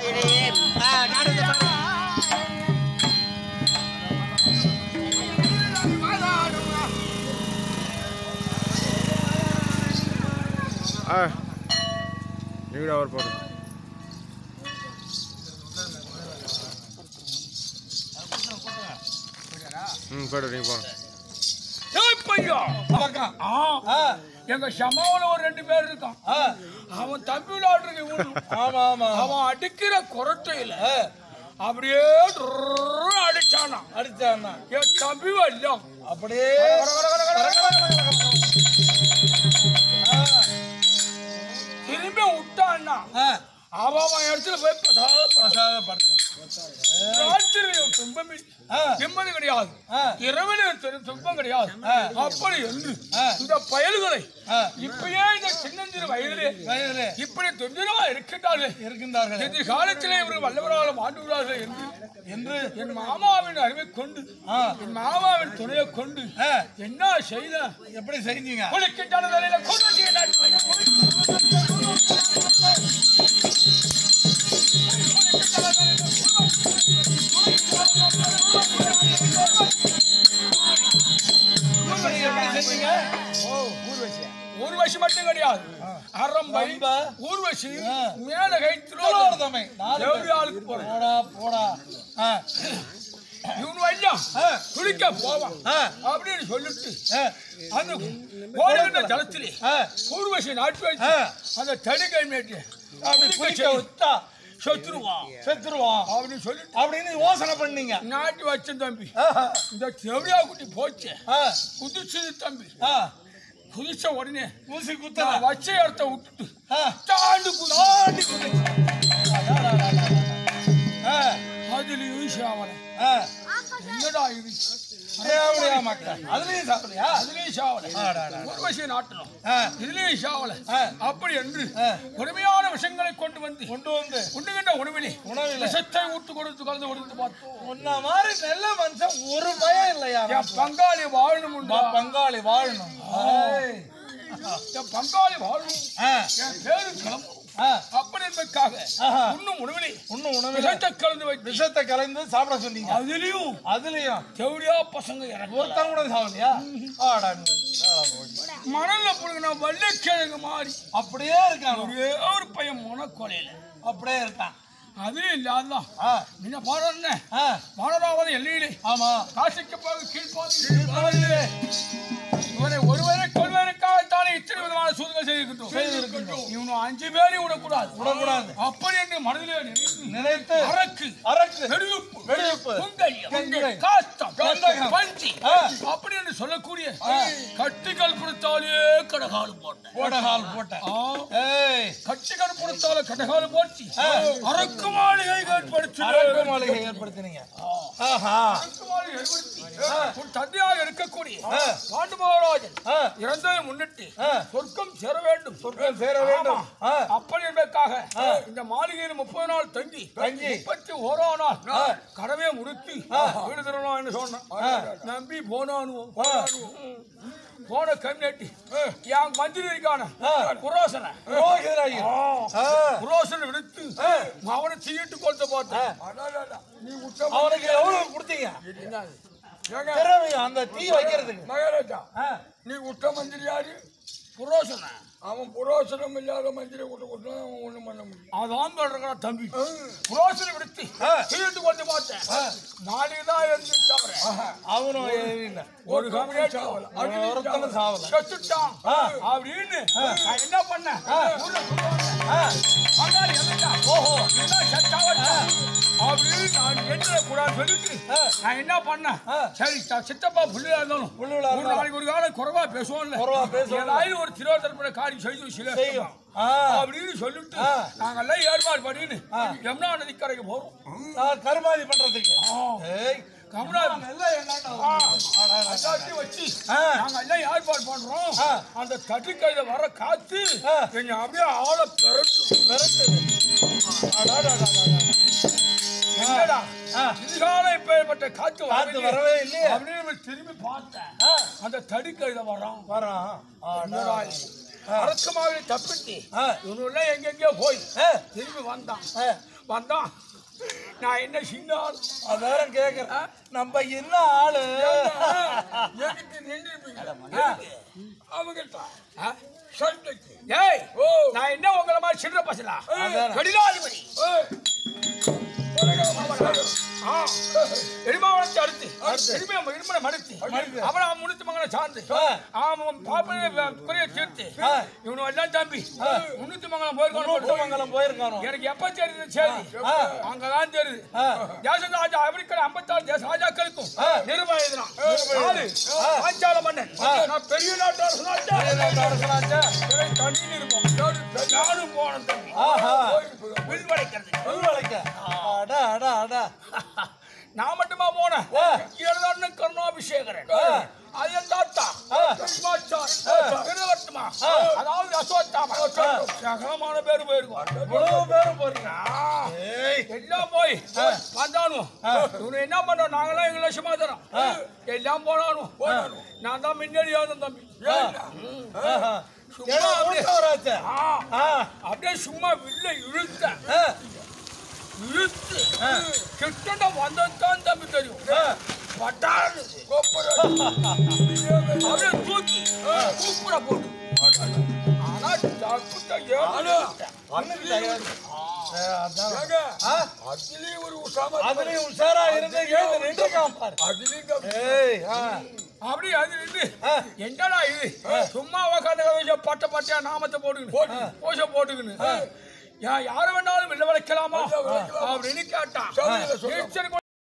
ஆ நீங்க அவர் போடு ம் போடு நீங்க போங்க ஏய் பையா பக்கம் ஆ ஆ, எங்க சமாவில் ஒரு ரெண்டு பேர் இருக்கான் ஆ, அவன் தம்பி விளையாடுறது இவனு ஆமா ஆமா அவன் அடிக்கிற குரட்டையில ஆ, அப்படியே டுர்ரு அடிச்சானா அடிச்சான்னா என் தம்பி வரலாம் அப்படியே திரும்பி விட்டான்னா ஆ, அவன் அவன் இடத்துல போய் பிரசாதம் பிரசாதப்படுத்துறேன். ராத்திரி துன்பம் இல்லை. ஆ, நிம்மதி கிடையாது ஆ, இரவில் தெரு துன்பம் கிடையாது ஆ. அப்படி என்று ஆ. இந்த பயல்களை ஆ. இப்பயே இந்த சின்னஞ்சிறு வயதிலே வயதிலே இப்படி துஞ்சிரமா இருக்கின்றார்கள் இருக்கின்றார்கள் எதிர்காலத்திலே இவர்கள் வல்லவரால் மாண்டுகிறார்கள் என்று என்று என் மாமாவின் அறிவை கொண்டு ஆ, என் மாமாவின் துணையை கொண்டு ஆ, என்ன செய்த எப்படி செஞ்சீங்க குளிக்கின்ற தலையில கொண்டு எப்படி எப்படி செஞ்சீங்க ஊர்வசி மட்டும் கிடையாது அரம்பை ரம்பை, ஊர்வசி ஆ. மேல கை திருவாரூர் தம்மை, நாலு எவ்வளவு பேர். ஆளுக்கு போறேன் போடா போடா ஆ, இவனு வையா ஆ, குளிக்க போவான் ஆ, அப்படின்னு சொல்லிட்டு ஆ, அந்த ஓடுகின்ற ஜலத்திலே ஆ, ஊர்வசி நாட்டு வச்சு ஆ. அந்த தடி கை மேட்டி அப்படி குளிக்க விட்டா சொத்துருவான் செத்துருவான் அப்படின்னு சொல்லிட்டு அப்படின்னு யோசனை பண்ணீங்க நாட்டு வச்ச தம்பி ஆஹா, இந்த செவிலியா குட்டி போச்சு ஆ, குதிச்சது தம்பி ஆ, குதிச்ச உடனே ஊசி குத்தல நான் வச்ச இடத்த விட்டுட்டு ஆ, தாண்டு குதி தாண்டி குதிச்சு. அடாடாடாடா. ஆ, அதுலயும் சாவலை ஆ, என்னடா இது தேவடியா மக்கள் அதுலயும் சாப்பிடலையா அதுலயும் சாவலை ஆடாடா. ஊர்வசி நாட்டணும் ஆ, இதுலயும் சாவலை ஆ. அப்படி என்று ஆ. கொடுமையான விஷயங்களை கொண்டு வந்து கொண்டு வந்து உண்ணுகின்ற உணவிலே உணவிலே. விஷத்தை ஊட்டு கொடுத்து கலந்து கொடுத்து பார்த்தோம் உன்ன மாதிரி நல்ல மனுஷன் ஒரு பயம் இல்லையா என் பங்காளி வாழணும் உண்டா? ப- பங்காளி வாழணும் ஏய். என் பங்காளி வாழணும் ஆ, என் பேரு கிளம்பும் ஆ, அப்படி என்பதற்காக ஆஹா. உண்ணும் உணவிலே இன்னும் உணவு விஷத்தை கலந்து வைத்து விஷத்தை கலந்து சாப்பிட சொன்னீங்க அதுலயும் அதுலயும் தேவடியா பசங்க இறங்க ஒருத்தன் கூட சாப்பிடலையா ஆடாங்க ஆடா போடி. மணல்ல புடுங்கின வள்ளிக்கிழங்கு மாறி அப்படியே இருக்கான் ஒரே ஒரு பையன் முனக்கொலையில அப்படியே இருக்கான் அதுலயும் இல்லாதான் ஆ, என்ன பாடுறேன் ஆ, மாணவராவது எல்லையிலே ஆமா காசிக்கு போக கீழ்ப்பாதி இவனை ஒருவரை கொள்வதற்காகத்தானே இத்தனை விதமான சூதுகள் செய்திருக்கின்றோம் செய்திருக்கின்றோம். இவனு அஞ்சு பேரையும் விடக்கூடாது விடக்கூடாது. அப்படி என்று மனதிலே நினைத்து நினைத்து அரக்கு அரக்கு வெடியுப்பு வெடியுப்பு குங்கை குங்கை, காஸ்தம் கந்தகம், பஞ்சி ஆ. அப்படி என்று சொல்லக்கூடிய கட்டிகள் கொடுத்தாலே கடகாலம் போட்டேன் போடகால் போட்ட ஆ. ஏய் கட்சிகள் கொடுத்தால கடகாலம் போச்சு அரக்கு மாளிகை ஏற்படுத்தி அரக்கு மாளிகை ஏற்படுத்தினீங்க ஆஹா அரக்கு மாளிகை ஏற்படுத்தி உன் தந்தையாக இருக்கக்கூடிய ஆ. பாண்டு மகாராஜன் ஆ, இறந்ததை முன்னிட்டு ஆ. சொர்க்கம் சேர வேண்டும் சொர்க்கம் சேர வேண்டும். ஆமா. ஆ. அப்படி என்பதற்காக இந்த மாளிகையில் முப்பது நாள் தங்கி தங்கி. முப்பத்தி ஓரா நாள் கடமையை முடித்து வீடு திரும்பலாம் என்று சொன்னான் நம்பி போனானு போன கம்யூனிட்டி என் மந்திரி இருக்கான குரோசனை ரோகிதராயி. ஆ, குரோசனை விடுத்து அவனை தீயிட்டு கொண்டு பார்த்தேன் அடாடாடா. நீ உச்ச அவனுக்கு எவ்வளவு கொடுத்தீங்க என்னது? ஏங்க, திறமை அந்த தீ வைக்கிறதுக்கு மகாராஜா ஆ, நீ உட்ட மந்திரி யாரு புரோசன அவன் புரோசனம் இல்லாத மந்திரி விட்டு கொடுத்தா அவன் ஒண்ணும் பண்ண முடியும் அதான் சொல்றான் தம்பி புரோசனை விடுத்து தீட்டு கொண்டு பார்த்தேன் நாளைக்கு தான் இருந்து தவிர அவனும் ஏறின. ஒரு கம்பெனி சாவல ஒருத்தனும் சாவல. செத்துட்டான் அப்படின்னு நான் என்ன பண்ணேன் ஊர்ல சொல்லுவாங்க ஆ, பங்காளி வந்துட்டான் ஓஹோ என்ன செத்தாவட்டா அப்படின்னு நான் என்ன கூடாது சொல்லிட்டு நான் என்ன பண்ணேன் சரி த- சித்தப்பா புள்ளியா இருந்தாலும் புள்ளியா ஒரு நாளைக்கு ஒரு காலம் குறைவா பேசுவோம்ல குறைவா பேசுவோம்ல. ஏதாவது ஒரு திருவாதிரப்பட காரியம் செய்து சில செய்யும். ஆ, அப்படின்னு சொல்லிட்டு நாங்கெல்லாம் ஏற்பாடு பண்ணின்னு யமுனா நதிக்கரைக்கு போறோம் நான் கருமாதி பண்றதுக்கு ஏய், கமலா எல்லாம் என்னடா? எல்லாத்தையும் வச்சு ஆ. நாங்க எல்லாம் ஏற்பாடு பண்றோம் ஆ. அந்த தட்டுக்கையில வர காத்து ஆ. எங்க அப்படியே ஆளை பெரட்டு மிரட்டுது. அடாடாடாடாடா. என்னடா ஆ. இதுகால இப்பேற்பட்ட காத்து காத்து வரவே இல்லையே. அப்படின்னு நம்ம திரும்பி பார்த்தேன் ஆ, அந்த தடுக்கையில வரான் வரான். என்னடா அடா. இது? அரசமாக தப்பிட்டு ஆ, இவனுள்ள எங்கெங்கயோ போய் ஆ, திரும்பி வந்தான் ஆ, வந்தான் நான் என்ன சின்ன ஆள் அதான் கேக்குறேன் நம்ம என்ன ஆளு எதுக்கு நின்றுப்பீங்க அவங்கள்ட்ட சண்டைக்கு ஏய் ஓ. நான் என்ன உங்களை மாதிரி சின்ன பசலா அதானே. கடிலாதிபதி எரிமாவளத்தை அடுத்து எரிமையை இருமனை மடுத்து மடுத்து. அப்புறம் அவன் முன்னூத்தி மங்கலம் சார்ந்து ஆ. அவன் பாப்பனை குறைய தீர்த்து ஆ. இவனு எல்லாம் தம்பி முன்னூத்தி மங்கலம் மங்கலம் போயிருக்கான் போயிருக்கானோ எனக்கு எப்ப தெரியுது சரி ஆ. அங்கதான் தெரியுது ஆ. தேசராஜா அமெரிக்கா ஐம்பத்தாறு தேச ராஜாக்களுக்கும் ஆ. நிருபம் எழுதினான் நிருபம் நாலு ஆ. பாஞ்சால மன்னன் ஆ. நான் பெரிய நாட்டு அரசனாச்சா அரசனாச்சா? இவன் தனி நிருபம் நானும் போனேன் தம்பி ஆஹா. வில்வடைக்கிறது உள்வளைக்க. அடா, அடா, அடா. நான் மட்டுமா போனேன் ஆ. எழுதான்னு கருணாபிஷேகரன் ஆ. அது என் தாத்தா ஆ. பீஷ்மாச்சார், வீரவர்த்தமா அதாவது அஸ்வத்தாமா சகலமான பேர் போயிருக்கோம் இவ்வளவு பேரும் போறீங்க. ஆ. ஏய். எல்லாம் போய் வந்தானும் இவனு என்ன பண்ணோம் நாங்களாம் எங்க லட்சமா தரோம் எல்லாம் போனானும் நான் தான் முன்னாடி இருந்தேன் தம்பி ஆஹா. சும்மா ஏன்னா அப்படியே மூத்தவராச்சே. ஆ, ஆ. அப்படியே சும்மா வில்ல இழுத்த ஆ. இழுத்து கிட்ட வந்ததான் தம்பி தெரியும் ஆ. பட்டாளு அப்படியே தூக்கி கூப்புற போட்டு ஆனா தப்புட்ட ஏழு அன்னைக்கு தயாரு. ஆ, அதான். ஆ? அதுலயும் ஒரு உசாம அதுலயும் உஷாரா இருந்து எழுந்து நின்றுக்கான் பாரு. அதுலயும் ஏய், ஆ. அப்படி அது நின்று ஆ. என்னடா இது சும்மா உக்காந்து பட்ட பட்டையா நாமத்தை போட்டுக்கின்னு பூசை போட்டுக்கின்னு யா- யாரை வேணாலும் வெளில வளைக்கலாமா அப்படின்னு கேட்டான் ஈஸ்வரன்